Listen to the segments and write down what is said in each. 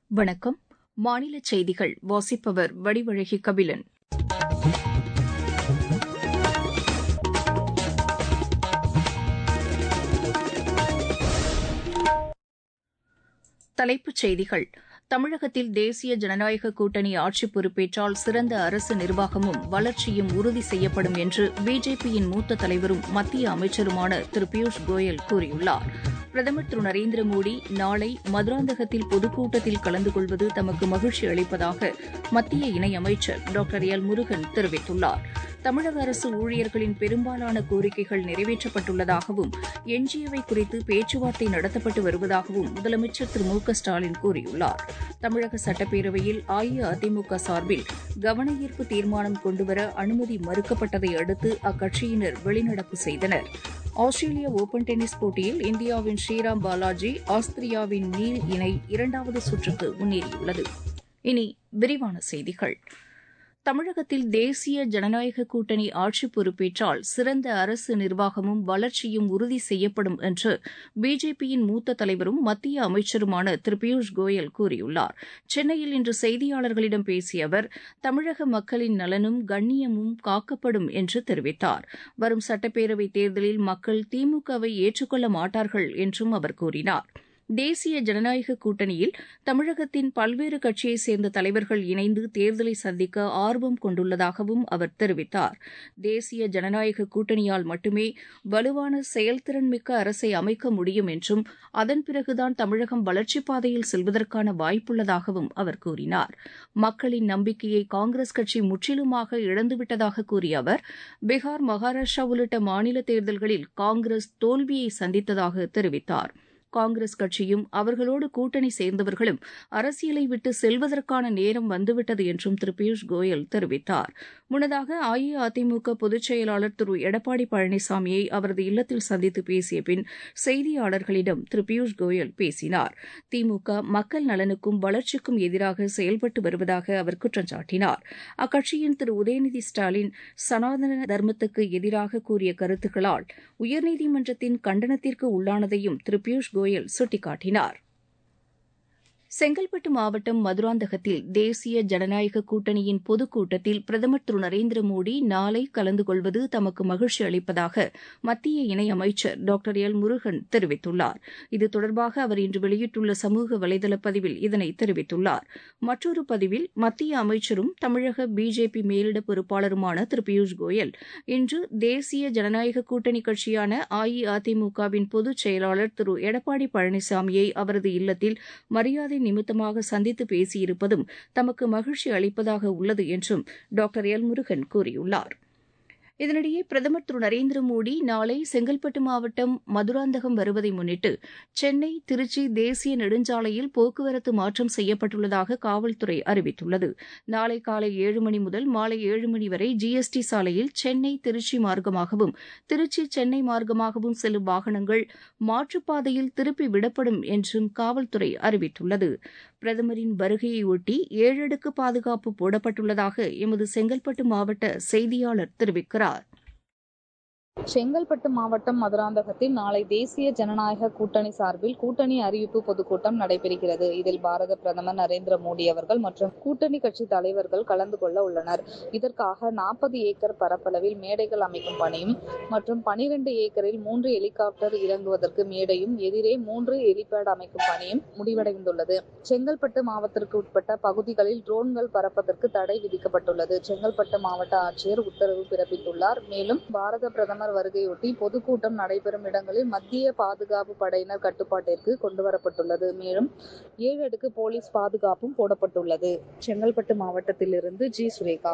வணக்கம் மாநில செய்திகள் வாசிப்பவர் வடிவழகி கபிலன் தலைப்புச் செய்திகள் தமிழகத்தில் தேசிய ஜனநாயக கூட்டணி ஆட்சி பொறுப்பேற்றால் சிறந்த அரசு நிர்வாகமும் வளர்ச்சியும் உறுதி செய்யப்படும் என்று பிஜேபியின் மூத்த தலைவரும் மத்திய அமைச்சருமான திரு பியூஷ் கோயல் கூறியுள்ளார் பிரதமர் திரு நரேந்திர மோடி நாளை மதுராந்தகத்தில் பொதுக்கூட்டத்தில் கலந்து கொள்வது தமக்கு மகிழ்ச்சி அளிப்பதாக மத்திய இணையமைச்சர் டாக்டர் எல் முருகன் தெரிவித்துள்ளார் தமிழக அரசு ஊழியர்களின் பெரும்பாலான கோரிக்கைகள் நிறைவேற்றப்பட்டுள்ளதாகவும் எஞ்சியவை குறித்து பேச்சுவார்த்தை நடத்தப்பட்டு வருவதாகவும் முதலமைச்சர் திரு மு க ஸ்டாலின் கூறியுள்ளார் தமிழக சட்டப்பேரவையில் அஇஅதிமுக சார்பில் கவன ஈர்ப்பு தீர்மானம் கொண்டுவர அனுமதி மறுக்கப்பட்டதை அடுத்து அக்கட்சியினர் வெளிநடப்பு செய்தனர் ஆஸ்திரேலிய ஒபன் டென்னிஸ் போட்டியில் இந்தியாவின் ஸ்ரீராம் பாலாஜி ஆஸ்திரியாவின் நீல் இணை இரண்டாவது சுற்றுக்கு முன்னேறியுள்ளது இனி விரிவான செய்திகள் தமிழகத்தில் தேசிய ஜனநாயக கூட்டணி ஆட்சி பொறுப்பேற்றால் சிறந்த அரசு நிர்வாகமும் வளர்ச்சியும் உறுதி செய்யப்படும் என்று பிஜேபியின் மூத்த தலைவரும் மத்திய அமைச்சருமான திரு பியூஷ் கோயல் கூறியுள்ளார் சென்னையில் இன்று செய்தியாளர்களிடம் பேசிய அவர் தமிழக மக்களின் நலனும் கண்ணியமும் காக்கப்படும் என்று தெரிவித்தார் வரும் சட்டப்பேரவைத் தேர்தலில் மக்கள் திமுகவை ஏற்றுக்கொள்ள மாட்டார்கள் என்றும் அவர் கூறினார் தேசிய ஜனநாயக கூட்டணியில் தமிழகத்தின் பல்வேறு கட்சியைச் சேர்ந்த தலைவர்கள் இணைந்து தேர்தலை சந்திக்க ஆர்வம் கொண்டுள்ளதாகவும் அவர் தெரிவித்தார் தேசிய ஜனநாயக கூட்டணியால் மட்டுமே வலுவான செயல்திறன் மிக்க அரசை அமைக்க முடியும் என்றும் அதன் பிறகுதான் தமிழகம் வளர்ச்சிப் பாதையில் செல்வதற்கான வாய்ப்புள்ளதாகவும் அவர் கூறினார் மக்களின் நம்பிக்கையை காங்கிரஸ் கட்சி முற்றிலுமாக இழந்துவிட்டதாக கூறிய அவர் பீகார் மகாராஷ்டிரா உள்ளிட்ட மாநில தேர்தல்களில் காங்கிரஸ் தோல்வியை சந்தித்ததாக தெரிவித்தார் காங்கிரஸ் கட்சியும் அவர்களோடு கூட்டணி சேர்ந்தவர்களும் அரசியலை விட்டு செல்வதற்கான நேரம் வந்துவிட்டது என்றும் திரு பியூஷ் கோயல் தெரிவித்தார் முன்னதாக அஇஅதிமுக பொதுச் செயலாளர் திரு எடப்பாடி பழனிசாமியை அவரது இல்லத்தில் சந்தித்து பேசிய பின் செய்தியாளர்களிடம் திரு பியூஷ் கோயல் பேசினார் திமுக மக்கள் நலனுக்கும் வளர்ச்சிக்கும் எதிராக செயல்பட்டு வருவதாக அவர் குற்றம் சாட்டினார் அக்கட்சியின் திரு உதயநிதி ஸ்டாலின் சனாதன தர்மத்துக்கு எதிராக கூறிய கருத்துக்களால் உயர்நீதிமன்றத்தின் கண்டனத்திற்கு உள்ளானதையும் திரு பியூஷ் கோயல் சுட்டிக்காட்டினார் செங்கல்பட்டு மாவட்டம் மதுராந்தகத்தில் தேசிய ஜனநாயக கூட்டணியின் பொதுக்கூட்டத்தில் பிரதமர் திரு நரேந்திர மோடி நாளை கலந்து கொள்வது தமக்கு மகிழ்ச்சி அளிப்பதாக மத்திய இணையமைச்சர் டாக்டர் எல் முருகன் தெரிவித்துள்ளார் இது தொடர்பாக அவர் இன்று வெளியிட்டுள்ள சமூக வலைதள பதிவில் இதனை தெரிவித்துள்ளார் மற்றொரு பதிவில் மத்திய அமைச்சரும் தமிழக பிஜேபி மேலிட பொறுப்பாளருமான திரு பியூஷ் கோயல் இன்று தேசிய ஜனநாயக கூட்டணி கட்சியான அஇஅதிமுகவின் பொதுச் செயலாளர் திரு எடப்பாடி பழனிசாமியை அவரது இல்லத்தில் மரியாதை நிமித்தமாக சந்தித்து பேசியிருப்பதும் தமக்கு மகிழ்ச்சி அளிப்பதாக உள்ளது என்றும் டாக்டர் எல் முருகன் கூறியுள்ளார் இதனிடையே பிரதமர் திரு நரேந்திர மோடி நாளை செங்கல்பட்டு மாவட்டம் மதுராந்தகம் வருவதை முன்னிட்டு சென்னை திருச்சி தேசிய நெடுஞ்சாலையில் போக்குவரத்து மாற்றம் செய்யப்பட்டுள்ளதாக காவல்துறை அறிவித்துள்ளது நாளை காலை ஏழு மணி முதல் மாலை ஏழு மணி வரை ஜிஎஸ்டி சாலையில் சென்னை திருச்சி மார்க்கமாகவும் திருச்சி சென்னை மார்க்கமாகவும் செல்லும் வாகனங்கள் மாற்றுப்பாதையில் திருப்பி விடப்படும் என்றும் காவல்துறை அறிவித்துள்ளது பிரதமரின் வருகையையொட்டி ஏழடுக்கு பாதுகாப்பு போடப்பட்டுள்ளதாக எமது செங்கல்பட்டு மாவட்ட செய்தியாளர் தெரிவிக்கிறார் செங்கல்பட்டு மாவட்டம் மதுராந்தகத்தில் நாளை தேசிய ஜனநாயக கூட்டணி சார்பில் கூட்டணி அறிவிப்பு பொதுக்கூட்டம் நடைபெறுகிறது இதில் பாரத பிரதமர் நரேந்திர மோடி அவர்கள் மற்றும் கூட்டணி கட்சி தலைவர்கள் கலந்து கொள்ள உள்ளனர் இதற்காக நாற்பது ஏக்கர் பரப்பளவில் மேடைகள் அமைக்கும் பணியும் மற்றும் பனிரெண்டு ஏக்கரில் மூன்று ஹெலிகாப்டர் இறங்குவதற்கு மேடையும் எதிரே மூன்று ஹெலிபேட் அமைக்கும் பணியும் முடிவடைந்துள்ளது செங்கல்பட்டு மாவட்டத்திற்கு உட்பட்ட பகுதிகளில் ட்ரோன்கள் பறப்பதற்கு தடை விதிக்கப்பட்டுள்ளது செங்கல்பட்டு மாவட்ட ஆட்சியர் உத்தரவு பிறப்பித்துள்ளார் மேலும் பாரத பிரதமர் வருகையொட்டி பொதுக்கூட்டம் நடைபெறும் இடங்களில் மத்திய பாதுகாப்பு படையினர் கட்டுப்பாட்டிற்கு கொண்டுவரப்பட்டுள்ளது மேலும் ஏழு அடுக்கு போலீஸ் பாதுகாப்பும் போடப்பட்டுள்ளது செங்கல்பட்டு மாவட்டத்திலிருந்து ஜி சுரேகா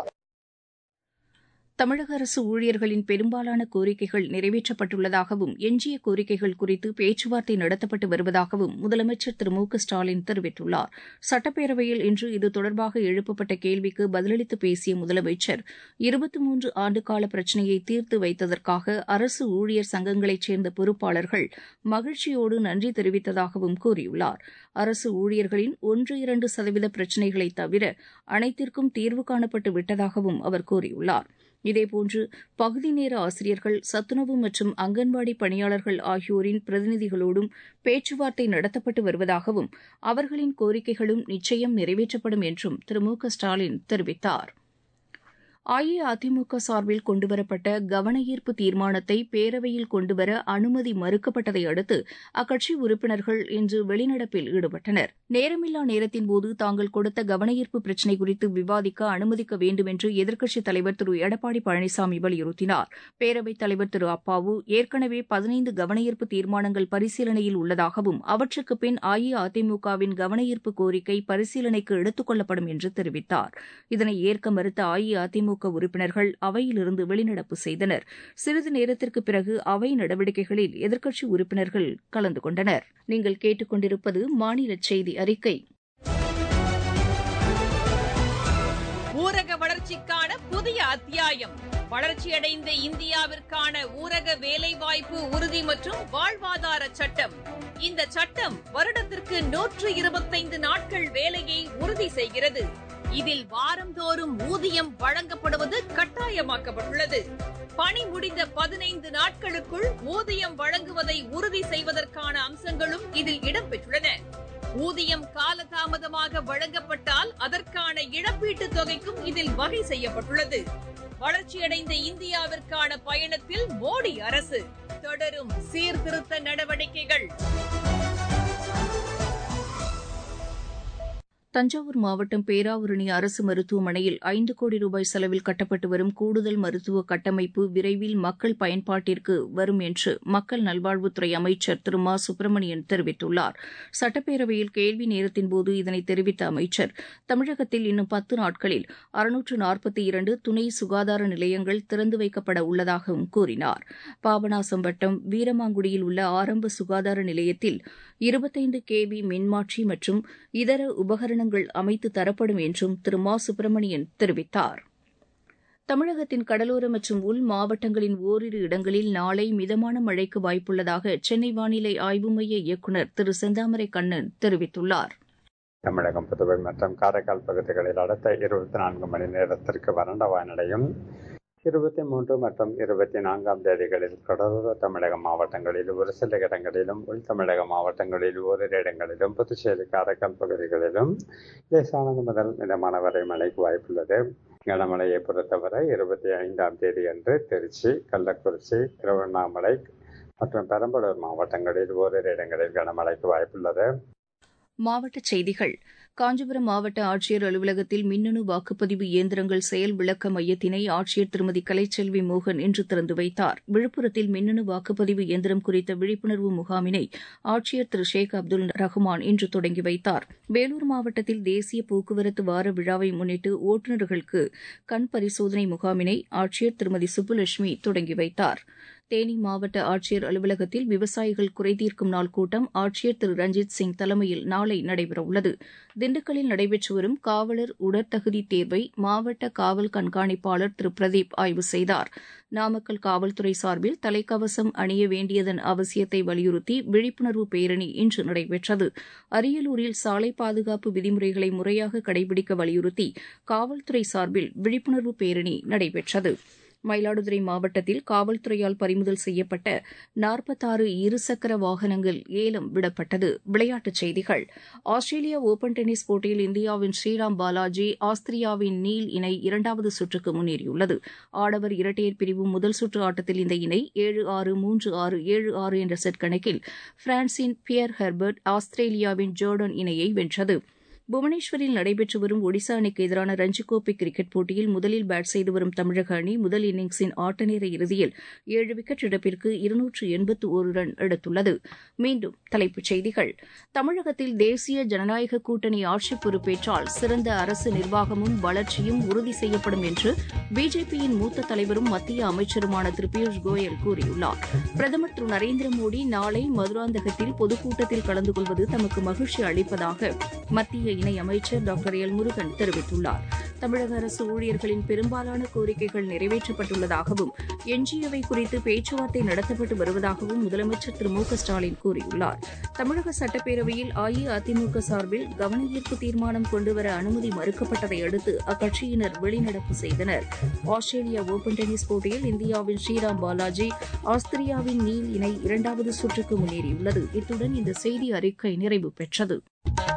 தமிழக அரசு ஊழியர்களின் பெரும்பாலான கோரிக்கைகள் நிறைவேற்றப்பட்டுள்ளதாகவும் எஞ்சிய கோரிக்கைகள் குறித்து பேச்சுவார்த்தை நடத்தப்பட்டு வருவதாகவும் முதலமைச்சர் திரு மு க ஸ்டாலின் தெரிவித்துள்ளார் சட்டப்பேரவையில் இன்று இது தொடர்பாக எழுப்பப்பட்ட கேள்விக்கு பதிலளித்து பேசிய முதலமைச்சர் இருபத்தி மூன்று ஆண்டுகால பிரச்சினையை தீர்த்து வைத்ததற்காக அரசு ஊழியர் சங்கங்களைச் சேர்ந்த பொறுப்பாளர்கள் மகிழ்ச்சியோடு நன்றி தெரிவித்ததாகவும் கூறியுள்ளார் அரசு ஊழியர்களின் ஒன்று இரண்டு சதவீத பிரச்சினைகளை தவிர அனைத்திற்கும் தீர்வு காணப்பட்டு விட்டதாகவும் அவர் கூறியுள்ளார் இதேபோன்று பகுதி நேர ஆசிரியர்கள் சத்துணவு மற்றும் அங்கன்வாடி பணியாளர்கள் ஆகியோரின் பிரதிநிதிகளோடும் பேச்சுவார்த்தை நடத்தப்பட்டு வருவதாகவும் அவர்களின் கோரிக்கைகளும் நிச்சயம் நிறைவேற்றப்படும் என்றும் திரு மு க ஸ்டாலின் தெரிவித்தார் அஇஅதிமுக சார்பில் கொண்டுவரப்பட்ட கவனஈர்ப்பு தீர்மானத்தை பேரவையில் கொண்டுவர அனுமதி மறுக்கப்பட்டதை அடுத்து அக்கட்சி உறுப்பினர்கள் இன்று வெளிநடப்பில் ஈடுபட்டனர் நேரமில்லா நேரத்தின்போது தாங்கள் கொடுத்த கவனஈர்ப்பு பிரச்சினை குறித்து விவாதிக்க அனுமதிக்க வேண்டும் என்று எதிர்க்கட்சித் தலைவர் திரு எடப்பாடி பழனிசாமி வலியுறுத்தினார் பேரவைத் தலைவர் திரு அப்பாவு ஏற்கனவே பதினைந்து கவனஈர்ப்பு தீர்மானங்கள் பரிசீலனையில் உள்ளதாகவும் அவற்றுக்கு பின் அஇஅதிமுகவின் கவனஈர்ப்பு கோரிக்கை பரிசீலனைக்கு எடுத்துக் கொள்ளப்படும் என்று தெரிவித்தார் இதனை ஏற்க மறுத்த அஇஅதிமுக திமுக உறுப்பினர்கள் அவையிலிருந்து வெளிநடப்பு செய்தனர் சிறிது நேரத்திற்கு பிறகு அவை நடவடிக்கைகளில் எதிர்க்கட்சி உறுப்பினர்கள் கலந்து கொண்டனர் நீங்கள் கேட்டுக்கொண்டிருப்பது மாநில செய்தி அறிக்கை ஊரக வளர்ச்சிக்கான புதிய அத்தியாயம் வளர்ச்சியடைந்த இந்தியாவிற்கான ஊரக வேலைவாய்ப்பு உறுதி மற்றும் வாழ்வாதார சட்டம் இந்த சட்டம் வருடத்திற்கு நூற்று இருபத்தைந்து நாட்கள் வேலையை உறுதி செய்கிறது இதில் வாரந்தோறும் ஊதியம் வழங்கப்படுவது கட்டாயமாக்கப்பட்டுள்ளது பணி முடிந்த பதினைந்து நாட்களுக்குள் ஊதியம் வழங்குவதை உறுதி செய்வதற்கான அம்சங்களும் இதில் இடம்பெற்றுள்ளன ஊதியம் காலதாமதமாக வழங்கப்பட்டால் அதற்கான இழப்பீட்டுத் தொகைக்கும் இதில் வகை செய்யப்பட்டுள்ளது வளர்ச்சியடைந்த இந்தியாவிற்கான பயணத்தில் மோடி அரசு தொடரும் சீர்திருத்த நடவடிக்கைகள் தஞ்சாவூர் மாவட்டம் பேராவூரணி அரசு மருத்துவமனையில் ஐந்து கோடி ரூபாய் செலவில் கட்டப்பட்டு வரும் கூடுதல் மருத்துவ கட்டமைப்பு விரைவில் மக்கள் பயன்பாட்டிற்கு வரும் என்று மக்கள் நல்வாழ்வுத்துறை அமைச்சர் திரு மா சுப்பிரமணியன் தெரிவித்துள்ளார் சட்டப்பேரவையில் கேள்வி நேரத்தின்போது இதனை தெரிவித்த அமைச்சர் தமிழகத்தில் இன்னும் பத்து நாட்களில் அறுநூற்று நாற்பத்தி இரண்டு துணை சுகாதார நிலையங்கள் திறந்து வைக்கப்பட உள்ளதாகவும் கூறினார் பாபநாசம் வட்டம் வீரமாங்குடியில் உள்ள ஆரம்ப சுகாதார நிலையத்தில் இருபத்தைந்து கேவி மின்மாற்றி மற்றும் இதர உபகரணங்கள் அமைத்து தரப்படும் என்றும் திரு மா சுப்பிரமணியன் தெரிவித்தார் தமிழகத்தின் கடலோர மற்றும் உள் மாவட்டங்களின் ஓரிரு இடங்களில் நாளை மிதமான மழைக்கு வாய்ப்புள்ளதாக சென்னை வானிலை ஆய்வு மைய இயக்குநர் திரு செந்தாமரை கண்ணன் தெரிவித்துள்ளார் தமிழகம் புதுவை மற்றும் காரைக்கால் பகுதிகளில் அடுத்த இருபத்தி நான்கு மணி நேரத்திற்கு வறண்ட வானிலையும் இருபத்தி மூன்று மற்றும் இருபத்தி நான்காம் தேதிகளில் கடலோர தமிழக மாவட்டங்களில் ஒரு சில இடங்களிலும் உள் தமிழக மாவட்டங்களில் ஓரிரு இடங்களிலும் புதுச்சேரி காரைக்கால் பகுதிகளிலும் லேசானது முதல் மிதமான வரை மழைக்கு வாய்ப்புள்ளது கனமழையை பொறுத்தவரை இருபத்தி ஐந்தாம் தேதி அன்று திருச்சி கள்ளக்குறிச்சி திருவண்ணாமலை மற்றும் பெரம்பலூர் மாவட்டங்களில் ஓரிரு இடங்களில் கனமழைக்கு வாய்ப்புள்ளது மாவட்டச் செய்திகள் காஞ்சிபுரம் மாவட்ட ஆட்சியர் அலுவலகத்தில் மின்னணு வாக்குப்பதிவு இயந்திரங்கள் செயல் விளக்க மையத்தினை ஆட்சியர் திருமதி கலைச்செல்வி மோகன் இன்று திறந்து வைத்தார் விழுப்புரத்தில் மின்னணு வாக்குப்பதிவு இயந்திரம் குறித்த விழிப்புணர்வு முகாமினை ஆட்சியர் திரு ஷேக் அப்துல் ரஹ்மான் இன்று தொடங்கி வைத்தார் வேலூர் மாவட்டத்தில் தேசிய போக்குவரத்து வார விழாவை முன்னிட்டு ஓட்டுநர்களுக்கு கண் பரிசோதனை முகாமினை ஆட்சியர் திருமதி சுப்புலட்சுமி தொடங்கி வைத்தார் தேனி மாவட்ட ஆட்சியர் அலுவலகத்தில் விவசாயிகள் குறைதீர்க்கும் நாள் கூட்டம் ஆட்சியர் திரு ரஞ்சித் சிங் தலைமையில் நாளை நடைபெறவுள்ளது திண்டுக்கல்லில் நடைபெற்று வரும் காவலர் உடற்தகுதி தேர்வை மாவட்ட காவல் கண்காணிப்பாளர் திரு பிரதீப் ஆய்வு செய்தார் நாமக்கல் காவல்துறை சார்பில் தலைக்கவசம் அணிய வேண்டியதன் அவசியத்தை வலியுறுத்தி விழிப்புணர்வு பேரணி இன்று நடைபெற்றது அரியலூரில் சாலை பாதுகாப்பு விதிமுறைகளை முறையாக கடைபிடிக்க வலியுறுத்தி காவல்துறை சார்பில் விழிப்புணர்வு பேரணி நடைபெற்றது மயிலாடுதுறை மாவட்டத்தில் காவல்துறையால் பறிமுதல் செய்யப்பட்ட நாற்பத்தாறு இருசக்கர வாகனங்கள் ஏலம் விடப்பட்டது விளையாட்டுச் செய்திகள் ஆஸ்திரேலியா ஓபன் டென்னிஸ் போட்டியில் இந்தியாவின் ஸ்ரீராம் பாலாஜி ஆஸ்திரியாவின் நீல் இணை இரண்டாவது சுற்றுக்கு முன்னேறியுள்ளது ஆடவர் இரட்டையர் பிரிவு முதல் சுற்று ஆட்டத்தில் இந்த இணை ஏழு ஆறு மூன்று ஆறு ஏழு ஆறு என்ற செட் கணக்கில் பிரான்சின் பியர் ஹெர்பர்ட் ஆஸ்திரேலியாவின் ஜோர்டன் இணையை வென்றது புவனேஸ்வரில் நடைபெற்று வரும் ஒடிசா அணிக்கு எதிரான ரஞ்சிக் கோப்பை கிரிக்கெட் போட்டியில் முதலில் பேட் செய்து வரும் தமிழக அணி முதல் இன்னிங்ஸின் ஆட்டநேர இறுதியில் ஏழு விக்கெட் இழப்பிற்கு இருநூற்று எண்பத்து ஒரு ரன் எடுத்துள்ளது மீண்டும் தலைப்புச் செய்திகள் தமிழகத்தில் தேசிய ஜனநாயக கூட்டணி ஆட்சி பொறுப்பேற்றால் சிறந்த அரசு நிர்வாகமும் வளர்ச்சியும் உறுதி செய்யப்படும் என்று பிஜேபியின் மூத்த தலைவரும் மத்திய அமைச்சருமான திரு பியூஷ் கோயல் கூறியுள்ளார் பிரதமர் திரு நரேந்திர மோடி நாளை மதுராந்தகத்தில் பொதுக்கூட்டத்தில் கலந்து கொள்வது தமக்கு மகிழ்ச்சி அளிப்பதாக மத்திய இணையமைச்சர் டாக்டர் எல் முருகன் தெரிவித்துள்ளார் தமிழக அரசு ஊழியர்களின் பெரும்பாலான கோரிக்கைகள் நிறைவேற்றப்பட்டுள்ளதாகவும் எஞ்சியவை குறித்து பேச்சுவார்த்தை நடத்தப்பட்டு வருவதாகவும் முதலமைச்சர் திரு மு க ஸ்டாலின் கூறியுள்ளார் தமிழக சட்டப்பேரவையில் அஇஅதிமுக சார்பில் கவனஈர்ப்பு தீர்மானம் கொண்டுவர அனுமதி மறுக்கப்பட்டதை அடுத்து அக்கட்சியினர் வெளிநடப்பு செய்தனர் ஆஸ்திரேலியா ஓபன் டென்னிஸ் போட்டியில் இந்தியாவின் ஸ்ரீராம் பாலாஜி ஆஸ்திரியாவின் நீல் இணை இரண்டாவது சுற்றுக்கு முன்னேறியுள்ளது இத்துடன் இந்த செய்தி அறிக்கை நிறைவு பெற்றது